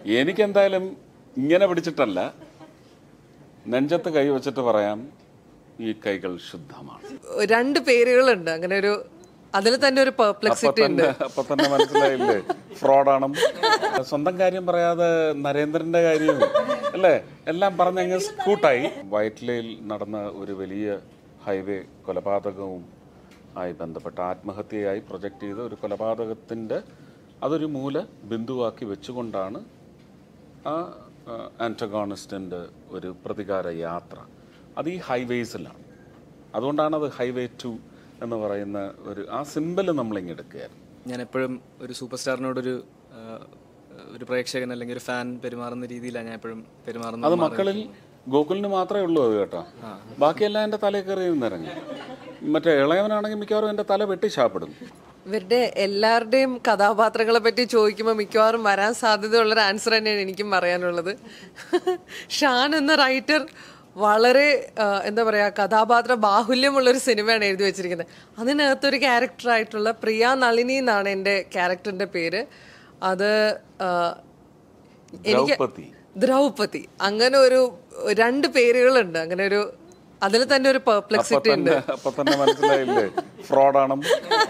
എനിക്കെന്തായാലും ഇങ്ങനെ പിടിച്ചിട്ടല്ല നെഞ്ചത്ത് കൈ വെച്ചിട്ട് പറയാം ഈ കൈകൾ ശുദ്ധമാണ് രണ്ട് പേരുകളുണ്ട് അങ്ങനെ ഒരു അതിൽ തന്നെ ഒരു അപ്പൊ പെർപ്ലക്സിറ്റി ഉണ്ട് തന്നെ അപ്പൊ തന്നെ മനസ്സിലായില്ലേ ഫ്രോഡാണെന്ന് സ്വന്തം കാര്യം പറയാതെ നരേന്ദ്രന്റെ കാര്യം അല്ലേ എല്ലാം പറഞ്ഞങ്ങ് കൂട്ടായി വയറ്റിലയിൽ നടന്ന ഒരു വലിയ ഹൈവേ കൊലപാതകവും ആയി ബന്ധപ്പെട്ട ആത്മഹത്യയായി പ്രൊജക്റ്റ് ചെയ്ത ഒരു കൊലപാതകത്തിന്റെ അതൊരു മൂല ബിന്ദുവാക്കി വെച്ചുകൊണ്ടാണ് ആ ആൻറ്റഗോണിസ്റ്റിൻ്റെ ഒരു പ്രതികാര യാത്ര അത് ഈ ഹൈവേസിലാണ് അതുകൊണ്ടാണ് അത് ഹൈവേ ടു എന്ന് പറയുന്ന ഒരു ആ സിമ്പൽ നമ്മളിങ്ങ് എടുക്കുകയായിരുന്നു ഞാൻ എപ്പോഴും ഒരു സൂപ്പർ സ്റ്റാറിനോടൊരു ആ, ഒരു പ്രേക്ഷകൻ അല്ലെങ്കിൽ ഒരു ഫാൻ പെരുമാറുന്ന രീതിയിലാണ് ഞാൻ എപ്പോഴും പെരുമാറുന്നത് അത് മക്കളിൽ ഗോകുലിന് മാത്രമേ ഉള്ളൂ അത് കേട്ടോ ബാക്കിയെല്ലാം എൻ്റെ തലയിൽ കയറി നിന്നിറങ്ങി മറ്റേ ഇളയവനാണെങ്കിൽ മിക്കവാറും എൻ്റെ തല വെട്ടി ശാപ്പെടും ഇവരുടെ എല്ലാവരുടെയും കഥാപാത്രങ്ങളെ പറ്റി ചോദിക്കുമ്പോൾ മിക്കവാറും വരാൻ സാധ്യതയുള്ള ഒരു ആൻസർ തന്നെയാണ് എനിക്കും പറയാനുള്ളത് ഷാൻ എന്ന റൈറ്റർ വളരെ ആ, എന്താ പറയാ കഥാപാത്ര ബാഹുല്യമുള്ള ഒരു സിനിമയാണ് എഴുതി വെച്ചിരിക്കുന്നത് അതിനകത്തൊരു ക്യാരക്ടറായിട്ടുള്ള പ്രിയ നളിനി എന്നാണ് എൻ്റെ ക്യാരക്ടറിന്റെ പേര് അത് ആ, എനിക്ക് ദ്രൗപദി ദ്രൗപദി അങ്ങനെ ഒരു രണ്ട് പേരുകളുണ്ട് അങ്ങനെ ഒരു അതിൽ തന്നെ ഒരു അപ്പൊ പെർപ്ലക്സിറ്റി ഉണ്ട് തന്നെ അപ്പൊ തന്നെ മനസ്സിലായില്ലേ ഫ്രോഡാണെന്ന്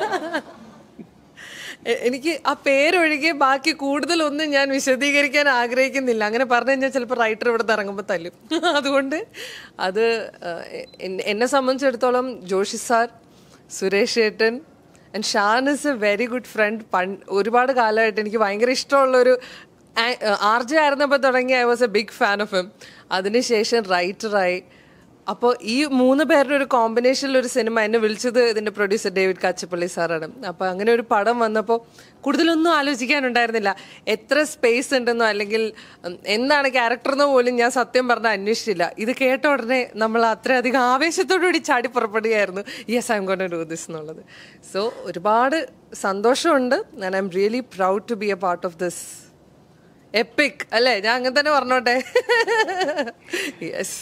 എ- എനിക്ക് ആ പേരൊഴികെ ബാക്കി കൂടുതലൊന്നും ഞാൻ വിശദീകരിക്കാൻ ആഗ്രഹിക്കുന്നില്ല അങ്ങനെ പറഞ്ഞു കഴിഞ്ഞാൽ ചിലപ്പോൾ റൈറ്റർ ഇവിടെ ഇറങ്ങുമ്പോൾ തല്ലും അതുകൊണ്ട് അത് ആ, എ- എന്നെ സംബന്ധിച്ചിടത്തോളം ജോഷി സാർ സുരേഷ് ഏട്ടൻ and Shaan is a very good friend പൺ ഒരുപാട് കാലമായിട്ട് എനിക്ക് ഭയങ്കര ഇഷ്ടമുള്ളൊരു ആർ ജെ ആയിരുന്നപ്പോൾ തുടങ്ങി I was a big fan of him അതിനുശേഷം റൈറ്ററായി അപ്പോൾ ഈ മൂന്ന് പേരുടെ ഒരു കോമ്പിനേഷനിൽ ഒരു സിനിമ എന്നെ വിളിച്ചത് ഇതിന്റെ പ്രൊഡ്യൂസർ ഡേവിഡ് കാച്ചപ്പള്ളി സാറാണ് അപ്പോൾ അങ്ങനെ ഒരു പടം വന്നപ്പോൾ കൂടുതലൊന്നും ആലോചിക്കാനുണ്ടായിരുന്നില്ല എത്ര സ്പേസ് ഉണ്ടെന്നോ അല്ലെങ്കിൽ ഉം, എന്താണ് ക്യാരക്ടർ എന്നോ പോലും ഞാൻ സത്യം പറഞ്ഞാൽ അന്വേഷിച്ചില്ല ഇത് കേട്ട ഉടനെ നമ്മൾ അത്രയധികം ആവേശത്തോടു കൂടി ചാടി പുറപ്പെടുകയായിരുന്നു yes I'm gonna do this എന്നുള്ളത് സോ ഒരുപാട് സന്തോഷമുണ്ട് and I'm really proud to be a part of this epic അല്ലേ ഞാൻ അങ്ങനെ തന്നെ പറഞ്ഞോട്ടെ യെസ്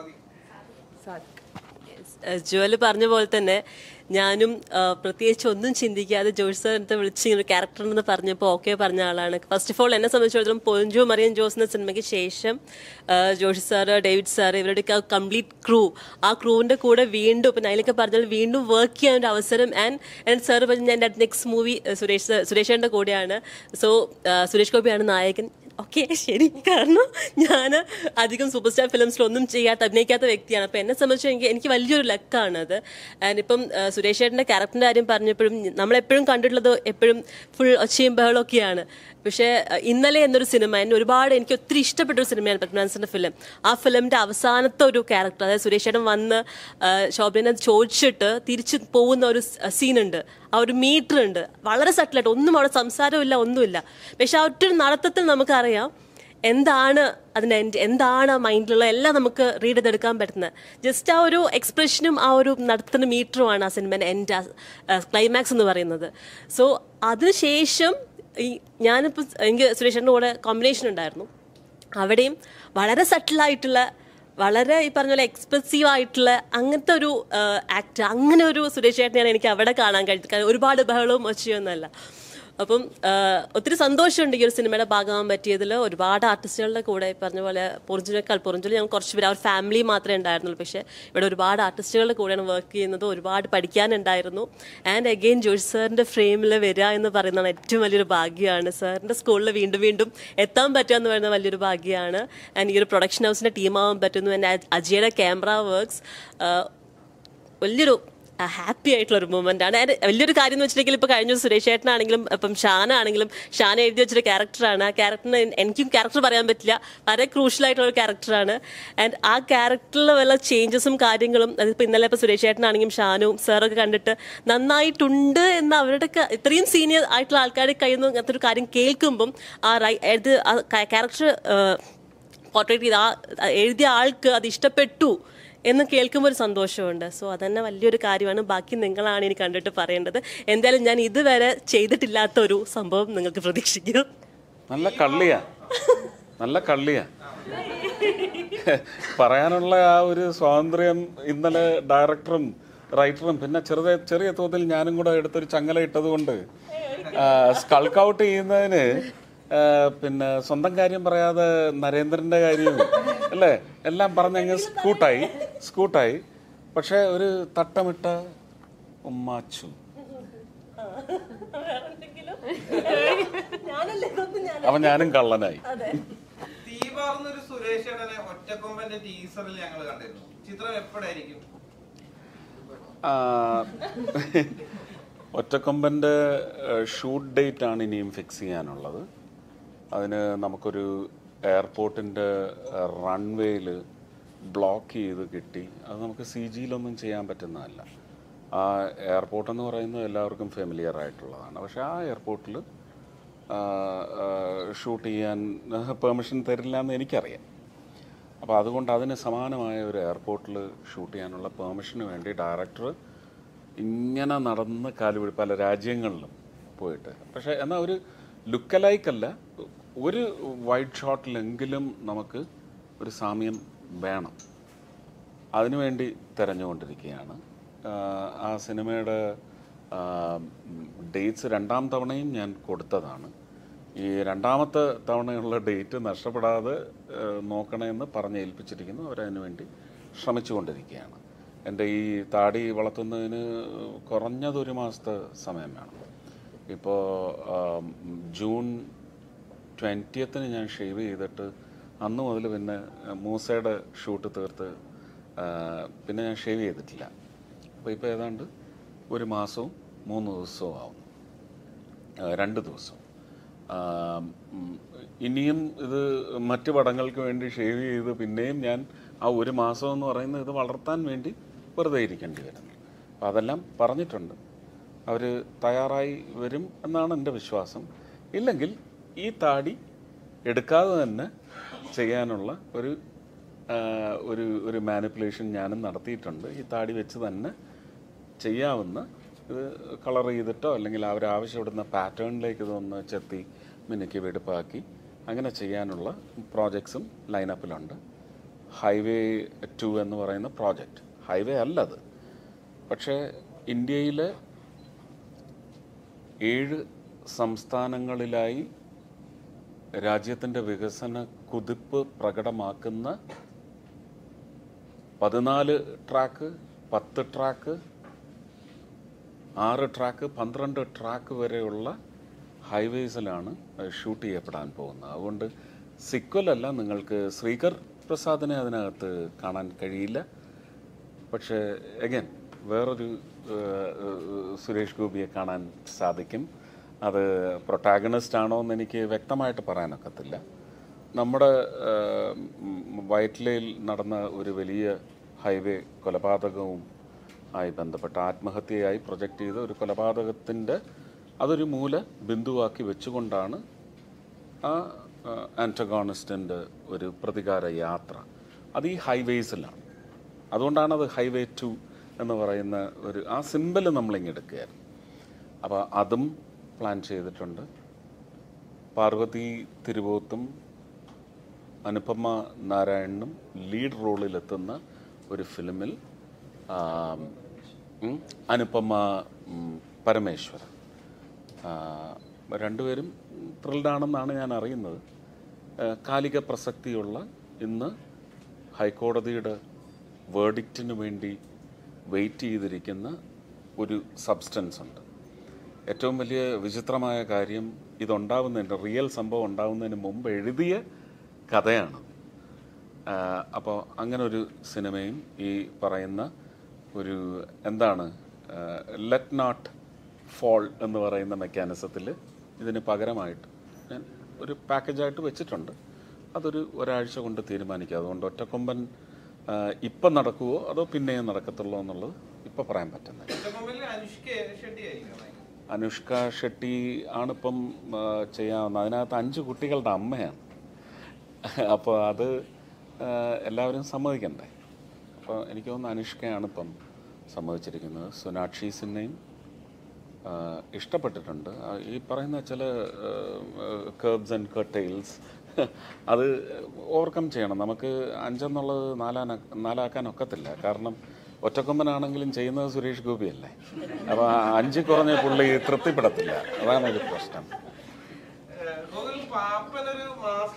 ജുവൽ പറഞ്ഞ പോലെ തന്നെ ഞാനും ആ, പ്രത്യേകിച്ച് ഒന്നും ചിന്തിക്കാതെ ജോഷ് സാർ എന്നെ വിളിച്ച് ഇങ്ങനെ ക്യാരക്ടർ എന്ന് പറഞ്ഞപ്പോൾ ഓക്കെ പറഞ്ഞ ആളാണ് ഫസ്റ്റ് ഓഫ് ഓൾ എന്നെ സംബന്ധിച്ചിടത്തോളം പൊഞ്ചു മറിയൻ ജോസ് എന്ന സിനിമയ്ക്ക് ശേഷം ആ, ജോഷി സാറ് ഡേവിഡ് സാറ് ഇവരുടെയൊക്കെ ആ കംപ്ലീറ്റ് ക്രൂ ആ ക്രൂവിന്റെ കൂടെ വീണ്ടും ഇപ്പം നൈലൊക്കെ പറഞ്ഞാൽ വീണ്ടും വർക്ക് ചെയ്യാൻ ഒരു അവസരം ആൻഡ് ആൻഡ് സാർ പറഞ്ഞ ഞാൻ നെക്സ്റ്റ് മൂവി സുരേഷ് sir- സുരേഷേൻ്റെ കൂടെയാണ് സോ സുരേഷ് ഗോപിയാണ് നായകൻ ഓക്കെ ശരി കാരണം ഞാൻ അധികം സൂപ്പർ സ്റ്റാർ ഫിലിംസിലൊന്നും ചെയ്യാത്ത അഭിനയിക്കാത്ത വ്യക്തിയാണ് അപ്പം എന്നെ സംബന്ധിച്ച് എനിക്ക് എനിക്ക് വലിയൊരു ലക്കാണ് അത് ആൻഡ് ഇപ്പം ആ, സുരേഷ് ഏട്ടൻ്റെ ക്യാരക്ടറിൻ്റെ കാര്യം പറഞ്ഞപ്പോഴും നമ്മളെപ്പോഴും കണ്ടിട്ടുള്ളത് എപ്പോഴും ഫുൾ ഒച്ചയും ബഹളമൊക്കെയാണ് പക്ഷേ ആ, ഇന്നലെ എന്നൊരു സിനിമ എന്നെ ഒരുപാട് എനിക്ക് ഒത്തിരി ഇഷ്ടപ്പെട്ട ഒരു സിനിമയാണ് പത്മനാഭൻ്റെ ഫിലിം ആ ഫിലിമിൻ്റെ അവസാനത്തെ ഒരു ക്യാരക്ടർ അതായത് സുരേഷ് ഏട്ടൻ വന്ന് ആ, ശോഭനെ ചോദിച്ചിട്ട് തിരിച്ചു പോകുന്ന ഒരു സീനുണ്ട് ആ ഒരു മീറ്റർ ഉണ്ട് വളരെ സട്ടിലായിട്ട് ഒന്നും അവിടെ സംസാരമില്ല ഒന്നുമില്ല പക്ഷെ ആ ഒറ്റ നടത്തത്തിൽ നമുക്കറിയാം എന്താണ് അതിൻ്റെ end, എന്താണ് ആ മൈൻഡിലുള്ള എല്ലാം നമുക്ക് റീഡ് ചെയ്തെടുക്കാൻ പറ്റുന്നത് ജസ്റ്റ് ആ ഒരു എക്സ്പ്രഷനും ആ ഒരു നടത്തുന്ന മീറ്ററുമാണ് ആ സിനിമേൻ്റെ എൻ്റെ ക്ലൈമാക്സ് എന്ന് പറയുന്നത് സോ അതിനുശേഷം ഈ ഞാനിപ്പോൾ എനിക്ക് സുരേഷിൻ്റെ കൂടെ കോമ്പിനേഷൻ ഉണ്ടായിരുന്നു അവിടെയും വളരെ സട്ടിലായിട്ടുള്ള വളരെ ഈ പറഞ്ഞ പോലെ എക്സ്പ്രസീവ് ആയിട്ടുള്ള അങ്ങനത്തെ ഒരു ആക്ട് അങ്ങനെ ഒരു സുരേഷ് ചേട്ടനെയാണ് എനിക്ക് അവിടെ കാണാൻ കഴിഞ്ഞത് ഒരുപാട് ബഹളവും ഒച്ചയൊന്നുമല്ല അപ്പം ആ, ഒത്തിരി സന്തോഷമുണ്ട് ഈ ഒരു സിനിമയുടെ ഭാഗമാകാൻ പറ്റിയതിൽ ഒരുപാട് ആർട്ടിസ്റ്റുകളുടെ കൂടെ ഈ പറഞ്ഞ പോലെ പൊറിഞ്ചിനേക്കാൾ പൊറിഞ്ചിൽ ഞങ്ങൾ കുറച്ച് പേര് അവർ ഫാമിലി മാത്രമേ ഉണ്ടായിരുന്നുള്ളൂ പക്ഷേ ഇവിടെ ഒരുപാട് ആർട്ടിസ്റ്റുകളുടെ കൂടെയാണ് വർക്ക് ചെയ്യുന്നത് ഒരുപാട് പഠിക്കാനുണ്ടായിരുന്നു ആൻഡ് അഗെയിൻ ജോഷി സാറിൻ്റെ ഫ്രെയിമിൽ വരിക എന്ന് പറയുന്നതാണ് ഏറ്റവും വലിയൊരു ഭാഗ്യമാണ് സാറിൻ്റെ സ്കൂളിൽ വീണ്ടും വീണ്ടും എത്താൻ പറ്റുക എന്ന് പറയുന്നത് വലിയൊരു ഭാഗ്യമാണ് ആൻഡ് ഈ ഒരു പ്രൊഡക്ഷൻ ഹൗസിൻ്റെ ടീമാവാൻ പറ്റുന്നു ആൻഡ് അജയുടെ ക്യാമറ വർക്ക്സ് വലിയൊരു ഹാപ്പി ആയിട്ടുള്ള ഒരു മൂമെന്റ് ആണ് ആൻഡ് വലിയൊരു കാര്യം എന്ന് വെച്ചിട്ടുണ്ടെങ്കിൽ ഇപ്പോൾ കഴിഞ്ഞ ദിവസം സുരേഷ് ചേട്ടനാണെങ്കിലും ഇപ്പം ഷാനാണെങ്കിലും ഷാൻ എഴുതി വെച്ചൊരു ക്യാരക്ടറാണ് ആ ക്യാരക്ടറിന് എനിക്കും ക്യാരക്ടർ പറയാൻ പറ്റില്ല വളരെ ക്രൂഷ്യൽ ആയിട്ടുള്ള ഒരു ക്യാരക്ടറാണ് ആൻഡ് ആ ക്യാരക്ടറിൽ വല്ല ചേഞ്ചസും കാര്യങ്ങളും അതിപ്പോൾ ഇന്നലെ ഇപ്പോൾ സുരേഷ് ചേട്ടനാണെങ്കിലും ഷാനും സാറൊക്കെ കണ്ടിട്ട് നന്നായിട്ടുണ്ട് എന്ന് അവരുടെ ഇത്രയും സീനിയർ ആയിട്ടുള്ള ആൾക്കാരുടെ കയ്യിൽ നിന്ന് അങ്ങനത്തെ ഒരു കാര്യം കേൾക്കുമ്പം ആ റൈ ഇത് ക്യാരക്ടർ പോർട്രേറ്റ് ചെയ്ത ആ എഴുതിയ ആൾക്ക് അത് ഇഷ്ടപ്പെട്ടു എന്ന് കേൾക്കുമ്പോൾ ഒരു സന്തോഷമുണ്ട് സോ അതന്നെ വലിയൊരു കാര്യമാണ് ബാക്കി നിങ്ങളാണ് ഇനി കണ്ടിട്ട് പറയേണ്ടത് എന്തായാലും ഞാൻ ഇതുവരെ ചെയ്തിട്ടില്ലാത്ത ഒരു സംഭവം നിങ്ങൾക്ക് പ്രതീക്ഷിക്കും നല്ല കള്ളിയാ നല്ല കള്ളിയാ പറയാനുള്ള ആ ഒരു സ്വാതന്ത്ര്യം ഇന്നലെ ഡയറക്ടറും റൈറ്ററും പിന്നെ ചെറുതെ ചെറിയ തോതിൽ ഞാനും കൂടെ എടുത്തൊരു ചങ്ങല ഇട്ടതുകൊണ്ട് സ്കൾക്ക് ഔട്ട് ചെയ്യുന്നതിന് പിന്നെ സ്വന്തം കാര്യം പറയാതെ നരേന്ദ്രന്റെ കാര്യവും അല്ലേ എല്ലാം പറഞ്ഞങ്ങ് സ്കൂട്ടായി സ്കൂട്ടായി പക്ഷെ ഒരു തട്ടമിട്ട ഉമ്മാച്ചു അപ്പൊ ഞാനും കള്ളനായി തീവാർന്നൊരു സുരേഷ് ഏട്ടനെ ഒറ്റക്കൊമ്പന്റെ ടീസറിൽ ഞങ്ങൾ കണ്ടിരുന്നു ചിത്രം എപ്പോഴായിരിക്കും ആ, ഒറ്റക്കൊമ്പൻ്റെ ഷൂട്ട് ഡേറ്റ് ആണ് ഇനിയും ഫിക്സ് ചെയ്യാനുള്ളത് അതിന് നമുക്കൊരു എയർപോർട്ടിൻ്റെ റൺവേയിൽ ബ്ലോക്ക് ചെയ്ത് കിട്ടി അത് നമുക്ക് സി ജിയിലൊന്നും ചെയ്യാൻ പറ്റുന്നതല്ല ആ എയർപോർട്ട് എന്ന് പറയുന്നത് എല്ലാവർക്കും ഫെമിലിയർ ആയിട്ടുള്ളതാണ് പക്ഷേ ആ എയർപോർട്ടിൽ ഷൂട്ട് ചെയ്യാൻ പെർമിഷൻ തരില്ല എന്ന് എനിക്കറിയാം അപ്പോൾ അതുകൊണ്ട് അതിന് സമാനമായ ഒരു എയർപോർട്ടിൽ ഷൂട്ട് ചെയ്യാനുള്ള പെർമിഷന് വേണ്ടി ഡയറക്ടർ ഇങ്ങനെ നടന്ന് കാലുപിടി പല രാജ്യങ്ങളിലും പോയിട്ട് പക്ഷേ എന്നാൽ ഒരു ലുക്കലൈക്കല്ല ഒരു വൈഡ് ഷോട്ടിലെങ്കിലും നമുക്ക് ഒരു സാമ്യം വേണം അതിനുവേണ്ടി തിരഞ്ഞുകൊണ്ടിരിക്കുകയാണ് ആഹ് ആ സിനിമയുടെ ഡേറ്റ്സ് രണ്ടാം തവണയും ഞാൻ കൊടുത്തതാണ് ഈ രണ്ടാമത്തെ തവണയുള്ള ഡേറ്റ് നഷ്ടപ്പെടാതെ ആഹ് നോക്കണമെന്ന് പറഞ്ഞ് ഏൽപ്പിച്ചിരിക്കുന്നു അവരതിനു വേണ്ടി ശ്രമിച്ചുകൊണ്ടിരിക്കുകയാണ് എൻ്റെ ഈ താടി വളർത്തുന്നതിന് കുറഞ്ഞതൊരു മാസത്തെ സമയം വേണം ഇപ്പോൾ ജൂൺ ട്വൻറ്റിയത്തിന് ഞാൻ ഷേവ് ചെയ്തിട്ട് അന്ന് മുതൽ പിന്നെ മൂസയുടെ ഷൂട്ട് തീർത്ത് ആ, പിന്നെ ഞാൻ ഷേവ് ചെയ്തിട്ടില്ല അപ്പോൾ ഇപ്പോൾ ഏതാണ്ട് ഒരു മാസവും മൂന്ന് ദിവസവും ആവുന്നു ആ, രണ്ട് ദിവസം ആ, ഉം, ഇനിയും ഇത് മറ്റ് പടങ്ങൾക്ക് വേണ്ടി ഷേവ് ചെയ്ത് പിന്നെയും ഞാൻ ആ ഒരു മാസം എന്ന് പറയുന്നത് ഇത് വളർത്താൻ വേണ്ടി വെറുതെ ഇരിക്കേണ്ടി വരുന്നു അപ്പോൾ അതെല്ലാം പറഞ്ഞിട്ടുണ്ട് അവർ തയ്യാറായി വരും എന്നാണ് എൻ്റെ വിശ്വാസം ഇല്ലെങ്കിൽ ഈ താടി എടുക്കാതെ തന്നെ ചെയ്യാനുള്ള ഒരു ആ, ഒരു ഒരു മാനിപ്പുലേഷൻ ഞാനും നടത്തിയിട്ടുണ്ട് ഈ താടി വെച്ച് തന്നെ ചെയ്യാവുന്ന ഇത് കളർ ചെയ്തിട്ടോ അല്ലെങ്കിൽ അവർ ആവശ്യപ്പെടുന്ന പാറ്റേണിലേക്ക് ഇതൊന്ന് ചെത്തി മിനുക്കി വെടുപ്പാക്കി അങ്ങനെ ചെയ്യാനുള്ള പ്രോജക്ട്സും ലൈനപ്പിലുണ്ട് ഹൈവേ ടു എന്ന് പറയുന്ന പ്രോജക്റ്റ് ഹൈവേ അല്ലത് പക്ഷേ ഇന്ത്യയിലെ ഏഴ് സംസ്ഥാനങ്ങളിലായി രാജ്യത്തിൻ്റെ വികസന കുതിപ്പ് പ്രകടമാക്കുന്ന പതിനാല് ട്രാക്ക് പത്ത് ട്രാക്ക് ആറ് ട്രാക്ക് പന്ത്രണ്ട് ട്രാക്ക് വരെയുള്ള ഹൈവേസിലാണ് ഷൂട്ട് ചെയ്യപ്പെടാൻ പോകുന്നത് അതുകൊണ്ട് സിക്വലല്ല നിങ്ങൾക്ക് ശ്രീകർ പ്രസാദിനെ അതിനകത്ത് കാണാൻ കഴിയില്ല പക്ഷേ എഗൻ വേറൊരു ഏഹ്, ഏഹ്, സുരേഷ് ഗോപിയെ കാണാൻ സാധിക്കും അത് പ്രൊട്ടാഗണിസ്റ്റ് ആണോ എന്ന് എനിക്ക് വ്യക്തമായിട്ട് പറയാനൊക്കത്തില്ല നമ്മുടെ ഏഹ്, ഉം, വയറ്റിലയിൽ നടന്ന ഒരു വലിയ ഹൈവേ കൊലപാതകവും ആയി ബന്ധപ്പെട്ട ആത്മഹത്യയായി പ്രൊജക്റ്റ് ചെയ്ത ഒരു കൊലപാതകത്തിൻ്റെ അതൊരു മൂല ബിന്ദുവാക്കി വെച്ചുകൊണ്ടാണ് ആ ആൻറ്റഗോണിസ്റ്റിൻ്റെ ഒരു പ്രതികാര യാത്ര അത് ഈ ഹൈവേസിലാണ് അതുകൊണ്ടാണ് അത് ഹൈവേ ടു എന്ന് പറയുന്ന ഒരു ആ സിമ്പൽ നമ്മളിങ്ങ് എടുക്കുകയായിരുന്നു അപ്പോൾ അതും പ്ലാൻ ചെയ്തിട്ടുണ്ട് പാർവതി തിരുവോത്തും അനുപമ നാരായണനും ലീഡ് റോളിലെത്തുന്ന ഒരു ഫിലിമിൽ ആം, ഉം, അനുപമ ഉം, പരമേശ്വരൻ ആ, രണ്ടുപേരും ത്രിൽഡാണെന്നാണ് ഞാൻ അറിയുന്നത് ആ, കാലിക പ്രസക്തിയുള്ള ഇന്ന് ഹൈക്കോടതിയുടെ വേർഡിക്റ്റിന് വേണ്ടി വെയിറ്റ് ചെയ്തിരിക്കുന്ന ഒരു സബ്സ്റ്റൻസ് ഉണ്ട് ഏറ്റവും വലിയ വിചിത്രമായ കാര്യം ഇതുണ്ടാവുന്നതിൻ്റെ റിയൽ സംഭവം ഉണ്ടാവുന്നതിന് മുമ്പ് എഴുതിയ കഥയാണ് അപ്പോൾ അങ്ങനെ ഒരു സിനിമയും ഈ പറയുന്ന ഒരു എന്താണ് ലെറ്റ് നോട്ട് ഫോൾ എന്ന് പറയുന്ന മെക്കാനിസത്തിൽ ഇതിന് പകരമായിട്ട് ഞാൻ ഒരു പാക്കേജായിട്ട് വെച്ചിട്ടുണ്ട് അതൊരു ഒരാഴ്ച കൊണ്ട് തീരുമാനിക്കുക അതുകൊണ്ട് ഒറ്റക്കൊമ്പൻ ആ, ഇപ്പം നടക്കുവോ അതോ പിന്നെയും നടക്കത്തുള്ളൂ എന്നുള്ളത് ഇപ്പം പറയാൻ പറ്റുന്നില്ല ഒറ്റക്കൊമ്പനിൽ അനുഷ്ക ഷെട്ടി ആയിരിക്കും നന്നായി. അനുഷ്ക ഷെട്ടി ആണിപ്പം ആ, ചെയ്യാവുന്ന അതിനകത്ത് അഞ്ച് കുട്ടികളുടെ അമ്മയാണ് അപ്പോൾ അത് ആ, എല്ലാവരും സമ്മതിക്കണ്ടേ അപ്പോൾ എനിക്ക് തോന്നുന്നു അനുഷ്കയാണ് ഇപ്പം സമ്മതിച്ചിരിക്കുന്നത് സൊനാക്ഷി സിന്നെയും ആ, ഇഷ്ടപ്പെട്ടിട്ടുണ്ട് ആ, ഈ പറയുന്ന ചില കേർബ്സ് ആൻഡ് കർട്ടെയിൽസ് അത് ഓവർകം ചെയ്യണം നമുക്ക് അഞ്ചെന്നുള്ളത് നാലാന നാലാക്കാൻ ഒക്കത്തില്ല കാരണം ഒറ്റക്കൊമ്പനാണെങ്കിലും ചെയ്യുന്നത് സുരേഷ് ഗോപിയല്ലേ അപ്പോൾ അഞ്ച് കുറഞ്ഞ പുള്ളി തൃപ്തിപ്പെടത്തില്ല അതാണ് ഒരു പ്രശ്നം ഏഹ് ഗോകുൽ പാ-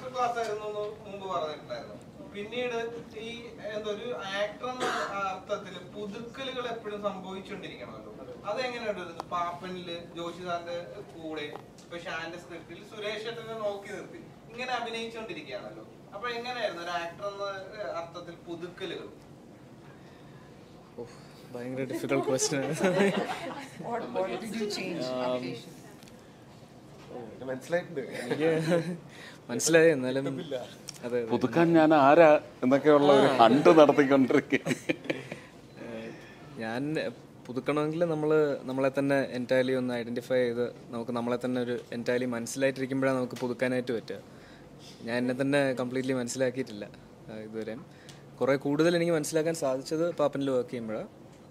മാസ്റ്റർ ക്ലാസ് ആയിരുന്നു എന്ന് മുമ്പ് പറഞ്ഞിട്ടുണ്ടായിരുന്നു പിന്നീട് ഈ എന്താ ഒരു ആക്ടർ എന്ന അർത്ഥത്തിൽ പുതുക്കലുകൾ എപ്പോഴും സംഭവിച്ചുകൊണ്ടിരിക്കണമല്ലോ അതെങ്ങനെയുണ്ട് ഒരു പാപ്പനില് ജോഷി സാറിന്റെ കൂടെ ഇപ്പൊ ഷാന്റെ സ്ക്രിപ്റ്റിൽ സുരേഷ് ഏട്ടനെ നോക്കി നിർത്തി ഇങ്ങനെ അഭിനയിച്ചുകൊണ്ടിരിക്കുകയാണല്ലോ അപ്പൊ എങ്ങനെയായിരുന്നു ഒരു ആക്ടർ എന്ന അർത്ഥത്തിൽ പുതുക്കലുകൾ ഓ, ഭയങ്കര difficult question What, what did you change? Application. മനസ്സിലായിട്ടുണ്ട് എനിക്ക് മനസ്സിലായി എന്നാലും അതെ അതെ പുതുക്കാൻ ഞാൻ ആരാ എന്നൊക്കെയുള്ള ഒരു ഹണ്ട് നടത്തിക്കൊണ്ടിരിക്കുക ഏഹ് ഞാൻ പുതുക്കണമെങ്കിൽ നമ്മൾ നമ്മളെ തന്നെ എൻറ്റയർലി ഒന്ന് ഐഡൻറ്റിഫൈ ചെയ്ത് നമുക്ക് നമ്മളെ തന്നെ ഒരു എൻറ്റയർലി മനസ്സിലായിട്ടിരിക്കുമ്പോഴാണ് നമുക്ക് പുതുക്കാനായിട്ട് പറ്റുക ഞാൻ എന്നെ തന്നെ കംപ്ലീറ്റ്ലി മനസ്സിലാക്കിയിട്ടില്ല ഏഹ് ഇതുവരെയും കുറേ കൂടുതൽ എനിക്ക് മനസ്സിലാക്കാൻ സാധിച്ചത് പാപ്പനിൽ വർക്ക് ചെയ്യുമ്പോഴാണ്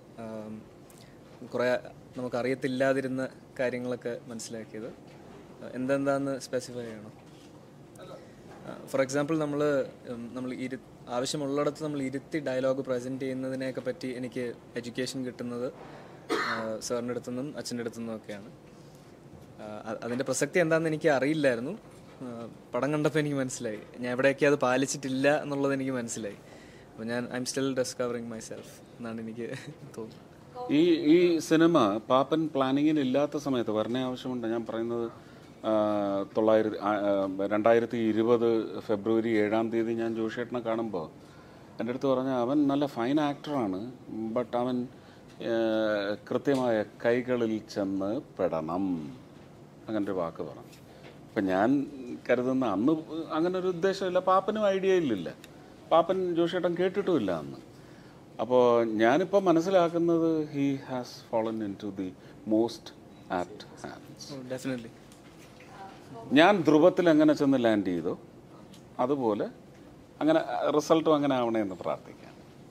കുറേ നമുക്ക് അറിയത്തില്ലാതിരുന്ന കാര്യങ്ങളൊക്കെ മനസ്സിലാക്കിയത് എന്തെന്താന്ന് സ്പെസിഫൈ ചെയ്യണം ഫോർ എക്സാമ്പിൾ നമ്മൾ നമ്മൾ ഇരു ആവശ്യമുള്ളിടത്ത് നമ്മൾ ഇരുത്തി ഡയലോഗ് പ്രസൻറ്റ് ചെയ്യുന്നതിനെയൊക്കെ പറ്റി എനിക്ക് എഡ്യൂക്കേഷൻ കിട്ടുന്നത് സാറിൻ്റെ അടുത്തു നിന്നും അച്ഛൻ്റെ അടുത്തു നിന്നും ഒക്കെയാണ് ആ, അതിൻ്റെ പ്രസക്തി എന്താണെന്ന് എനിക്ക് അറിയില്ലായിരുന്നു ആ, പടം കണ്ടപ്പോൾ എനിക്ക് മനസ്സിലായി ഞാൻ എവിടെയൊക്കെ അത് പാലിച്ചിട്ടില്ല എന്നുള്ളത് എനിക്ക് മനസ്സിലായി അപ്പോൾ ഞാൻ I'm still discovering myself എന്നാണ് എനിക്ക് തോന്നുന്നത് ഈ ഈ സിനിമ പാപ്പൻ പ്ലാനിങ്ങിൽ ഇല്ലാത്ത സമയത്ത് വരണ ആവശ്യമുണ്ട് ഞാൻ പറയുന്നത് ആ, തൊള്ളായിരത്തി ആ, ആ, രണ്ടായിരത്തി ഇരുപത് ഫെബ്രുവരി ഏഴാം തീയതി ഞാൻ ജോഷേട്ടനെ കാണുമ്പോൾ എൻ്റെ അടുത്ത് പറഞ്ഞ അവൻ നല്ല ഫൈൻ ആക്ടറാണ് ബട്ട് അവൻ ആ, കൃത്യമായ കൈകളിൽ ചെന്ന് പെടണം അങ്ങനൊരു വാക്ക് പറഞ്ഞു അപ്പം ഞാൻ കരുതുന്ന അന്ന് അങ്ങനെ ഒരു ഉദ്ദേശമില്ല പാപ്പനും ഐഡിയ ഇല്ലില്ല പാപ്പൻ ജോഷേട്ടൻ കേട്ടിട്ടുമില്ല അന്ന് അപ്പോൾ ഞാനിപ്പോൾ മനസ്സിലാക്കുന്നത് he has fallen into the most apt hands definitely ഞാൻ ധ്രുവത്തിൽ എങ്ങനെ ചെന്ന് ലാൻഡ് ചെയ്തോ അതുപോലെ അങ്ങനെ റിസൾട്ടും അങ്ങനെ ആവണേ എന്ന് പ്രാർത്ഥിക്കാം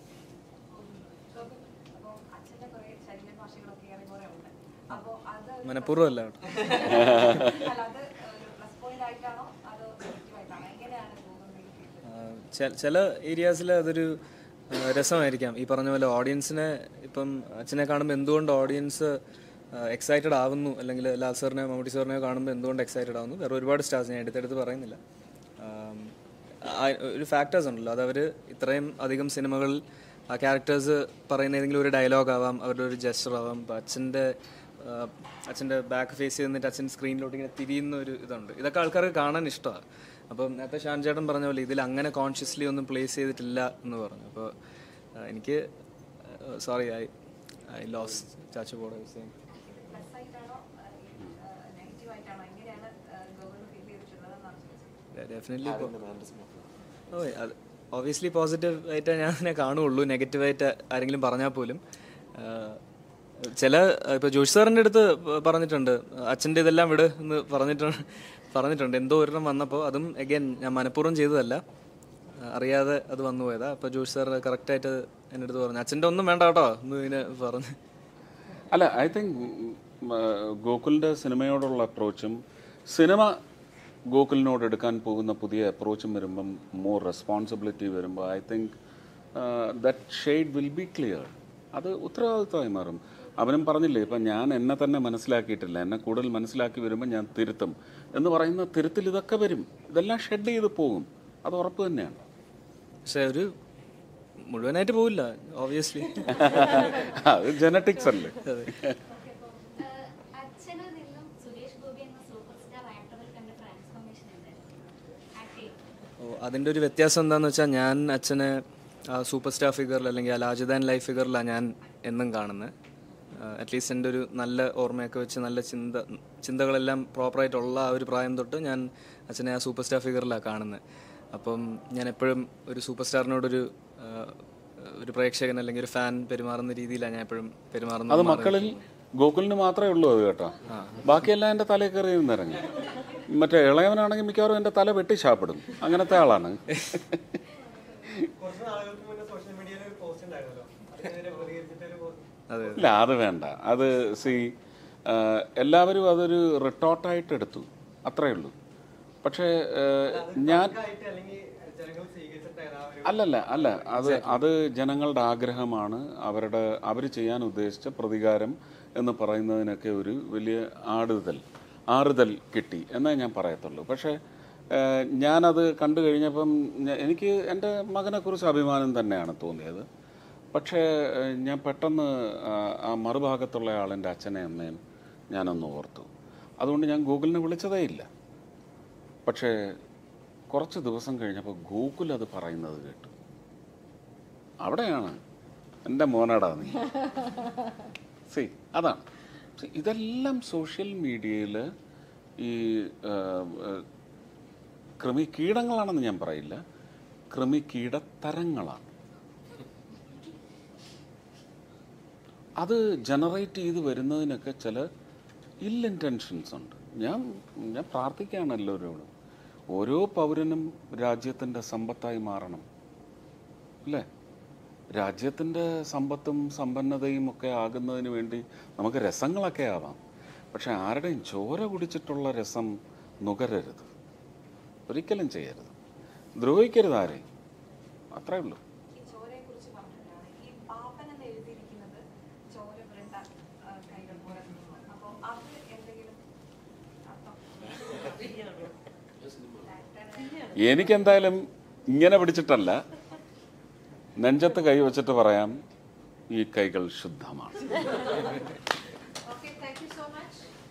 അപ്പോൾ അച്ഛൻ്റെ കുറേ ശരീരഭാഷകളൊക്കെ ഏറെക്കുറെ ഉണ്ട് അപ്പോൾ അത് മനഃപൂർവ്വം അല്ല കേട്ടോ അല്ല അത് ഒരു പ്ലസ് പോയിന്റ് ആയിട്ടാണോ അതോ നെഗറ്റീവ് ആയിട്ടാണോ എങ്ങനെയാണ് തോന്നുന്നത് ആ, ചെ- ചില ഏരിയാസിൽ അതൊരു ആ, രസമായിരിക്കാം ഈ പറഞ്ഞ പോലെ ഓഡിയൻസിനെ ഇപ്പം അച്ഛനെ കാണുമ്പോൾ എന്തുകൊണ്ട് ഓഡിയൻസ് എക്സൈറ്റഡ് ആവുന്നു അല്ലെങ്കിൽ ലാൽ സാറിനെയോ മമ്മൂട്ടി സാറിനെയോ കാണുമ്പോൾ എന്തുകൊണ്ട് എക്സൈറ്റഡ് ആവുന്നു വേറെ ഒരുപാട് സ്റ്റാർസ് ഞാൻ എടുത്തെടുത്ത് പറയുന്നില്ല ആം, ആ, ഒരു ഫാക്ടേഴ്സ് ഉണ്ടല്ലോ അത് അവർ ഇത്രയും അധികം സിനിമകളിൽ ആ ക്യാരക്ടേഴ്സ് പറയുന്ന ഏതെങ്കിലും ഒരു ഡയലോഗ് ആവാം അവരുടെ ഒരു ജസ്റ്റർ ആവാം ഇപ്പം അച്ഛൻ്റെ അച്ഛൻ്റെ ബാക്ക് ഫേസ് ചെയ്ത് നിന്നിട്ട് അച്ഛൻ സ്ക്രീനിലോട്ട് ഇങ്ങനെ തിരിയുന്ന ഒരു ഇതുണ്ട് ഇതൊക്കെ ആൾക്കാർക്ക് കാണാൻ ഇഷ്ടമാണ് അപ്പം നേരത്തെ ഷാൻ ചേട്ടൻ പറഞ്ഞ പോലെ ഇതിൽ അങ്ങനെ കോൺഷ്യസ്ലി ഒന്നും പ്ലേസ് ചെയ്തിട്ടില്ല എന്ന് പറഞ്ഞു അപ്പോൾ എനിക്ക് സോറി ഐ ഐ ലോസ് ചാച്ചു ബോർഡ് പ്ലസ് ആയിട്ടാണോ നെഗറ്റീവ് ആയിട്ടാണോ എങ്ങനെയാണ് ഗവൺമെന്റ് ഫീൽ ചെയ്തിട്ടുള്ളതെന്നാണ് ചോദിച്ചത് ഡെഫിനറ്റ്ലി ഓ അത് ഓബിയസ്ലി പോസിറ്റീവ് ആയിട്ട് ഞാൻ അതിനെ കാണുള്ളൂ നെഗറ്റീവായിട്ട് ആരെങ്കിലും പറഞ്ഞാൽ പോലും ആ, ചില ഇപ്പോൾ ജോഷി സാറിൻ്റെ അടുത്ത് പ- പറഞ്ഞിട്ടുണ്ട് അച്ഛൻ്റെ ഇതെല്ലാം വിട് എന്ന് പറഞ്ഞിട്ടുണ്ട് പറഞ്ഞിട്ടുണ്ട് എന്തോ ഒരെണ്ണം വന്നപ്പോൾ അതും എഗൈൻ ഞാൻ മനഃപൂർവ്വം ചെയ്തതല്ല ആ, അറിയാതെ അത് വന്നു പോയതാ അപ്പോൾ ജോഷി സാർ കറക്റ്റായിട്ട് എൻ്റെ അടുത്ത് പറഞ്ഞു അച്ഛൻ്റെ ഒന്നും വേണ്ട കേട്ടോ എന്ന് ഇങ്ങനെ പറഞ്ഞു അല്ല ഐ തിങ്ക് ഗോകുലിൻ്റെ സിനിമയോടുള്ള അപ്രോച്ചും സിനിമ ഗോകുലിനോട് എടുക്കാൻ പോകുന്ന പുതിയ അപ്രോച്ചും വരുമ്പം മോർ റെസ്പോൺസിബിലിറ്റി വരുമ്പോൾ I think that shade will be clear അത് ഉത്തരവാദിത്തമായി മാറും അവനും പറഞ്ഞില്ലേ ഇപ്പം ഞാൻ എന്നെ തന്നെ മനസ്സിലാക്കിയിട്ടില്ല എന്നെ കൂടുതൽ മനസ്സിലാക്കി വരുമ്പോൾ ഞാൻ തിരുത്തും എന്ന് പറയുന്ന തിരുത്തിൽ ഇതൊക്കെ വരും ഇതെല്ലാം ഷെഡ് ചെയ്ത് പോകും അത് ഉറപ്പ് തന്നെയാണ് പക്ഷെ ഒരു മുഴുവനായിട്ട് പോവില്ല ഓബിയസ്ലി അത് ജനറ്റിക്സ് അല്ലേ അച്ഛനിൽ നിന്നും സുരേഷ് ഗോപി എന്ന സൂപ്പർ സ്റ്റാർ ആക്ടറിൽ കണ്ട ട്രാൻസ്ഫോർമേഷൻ എന്തായിരുന്നു ആക്ട് ചെയ്യും ഓ, അതിൻ്റെ ഒരു വ്യത്യാസം എന്താണെന്ന് വെച്ചാൽ ഞാൻ അച്ഛനെ ആ സൂപ്പർ സ്റ്റാർ ഫിഗറിൽ അല്ലെങ്കിൽ ആ ലാർജർ ദാൻ ലൈഫ് ഫിഗറിലാണ് ഞാൻ എന്നും കാണുന്നത് അറ്റ്ലീസ്റ്റ് എൻ്റെ ഒരു നല്ല ഓർമ്മയൊക്കെ വെച്ച് നല്ല ചിന്ത ചിന്തകളെല്ലാം പ്രോപ്പറായിട്ടുള്ള ആ ഒരു പ്രായം തൊട്ട് ഞാൻ അച്ഛനെ ആ സൂപ്പർ സ്റ്റാർ ഫിഗറിലാണ് കാണുന്നത് അപ്പം ഞാൻ എപ്പോഴും ഒരു സൂപ്പർ സ്റ്റാറിനോടൊരു ആ, ഒരു പ്രേക്ഷകൻ അല്ലെങ്കിൽ ഒരു ഫാൻ പെരുമാറുന്ന രീതിയിലാണ് ഞാൻ എപ്പോഴും പെരുമാറുന്നത് അത് മക്കളിൽ ഗോകുലിന് മാത്രമേ ഉള്ളൂ അത് കേട്ടോ ബാക്കിയെല്ലാം എൻ്റെ തലയിൽ കയറി നിന്നിറങ്ങി മറ്റേ ഇളയവനാണെങ്കിൽ മിക്കവാറും എൻ്റെ തല വെട്ടി ശാപ്പിടും അങ്ങനത്തെ ആളാണ് കുറച്ച് നാളുകൾക്ക് മുന്നേ സോഷ്യൽ മീഡിയയിൽ ഒരു പോസ്റ്റ് ഉണ്ടായിരുന്നല്ലോ അതിനെതിരെ പ്രതികരിച്ചിട്ട് ഒരു post- അതെ ഇല്ല അത് വേണ്ട അത് സി എല്ലാവരും അതൊരു റിട്ടോർട്ടായിട്ട് എടുത്തു അത്രയേ ഉള്ളൂ പക്ഷേ ആ, ഞാൻ ആയിട്ട് അല്ലെങ്കിൽ ജനങ്ങൾ സ്വീകരിച്ചിട്ടായിരുന്നു ആ ഒരു അല്ലല്ല അല്ല അത് അത് ജനങ്ങളുടെ ആഗ്രഹമാണ് അവരുടെ അവർ ചെയ്യാൻ ഉദ്ദേശിച്ച പ്രതികാരം എന്ന് പറയുന്നതിനൊക്കെ ഒരു വലിയ ആടുതൽ ആറുതൽ കിട്ടി എന്നേ ഞാൻ പറയത്തുള്ളൂ പക്ഷേ ഏഹ്, ഞാനത് കണ്ടു കഴിഞ്ഞപ്പം ഞ- എനിക്ക് എൻ്റെ മകനെക്കുറിച്ച് അഭിമാനം തന്നെയാണ് തോന്നിയത് പക്ഷേ ഏഹ്, ഞാൻ പെട്ടെന്ന് ആ, ആ മറുഭാഗത്തുള്ള ആളിൻ്റെ അച്ഛനെയും അമ്മയും ഞാനൊന്ന് ഓർത്തു അതുകൊണ്ട് ഞാൻ ഗൂഗിളിനെ വിളിച്ചതേ ഇല്ല പക്ഷേ കുറച്ച് ദിവസം കഴിഞ്ഞപ്പോൾ ഗൂഗിൾ അത് പറയുന്നത് കേട്ടു അവിടെയാണ് എൻ്റെ മോനടാ നീ സി അതാണ് See, ഇതെല്ലാം സോഷ്യൽ മീഡിയയിൽ ഈ ആ, ആ, കൃമി കീടങ്ങളാണെന്ന് ഞാൻ പറയില്ല കൃമി കീടത്തരങ്ങളാണ് അത് ജനറേറ്റ് ചെയ്ത് വരുന്നതിനൊക്കെ ചില ഇൽ ഇൻറ്റൻഷൻസ് ഉണ്ട് ഞാൻ ഞാൻ പ്രാർത്ഥിക്കുകയാണ് എല്ലാവരോടും ഓരോ പൗരനും രാജ്യത്തിൻ്റെ സമ്പത്തായി മാറണം അല്ലേ രാജ്യത്തിൻ്റെ സമ്പത്തും സമ്പന്നതയും ഒക്കെ ആകുന്നതിന് വേണ്ടി നമുക്ക് രസങ്ങളൊക്കെ ആവാം പക്ഷെ ആരുടെയും ചോര കുടിച്ചിട്ടുള്ള രസം നുകരരുത് ഒരിക്കലും ചെയ്യരുത് ദ്രോഹിക്കരുത് ആരെയും അത്രേ ഉള്ളൂ ഈ ചോരയെ കുറിച്ച് പറഞ്ഞിട്ടാണ് ഈ പാപ്പൻ എന്ന് എഴുതിയിരിക്കുന്നത് ചോര പുരണ്ട ആ, കൈകൾ പോലെ അപ്പൊ അത് എന്തെങ്കിലും അർത്ഥം എനിക്കെന്തായാലും ഇങ്ങനെ പിടിച്ചിട്ടല്ല നെഞ്ചത്ത് കൈ വെച്ചിട്ട് പറയാം ഈ കൈകൾ ശുദ്ധമാണ് okay thank you so much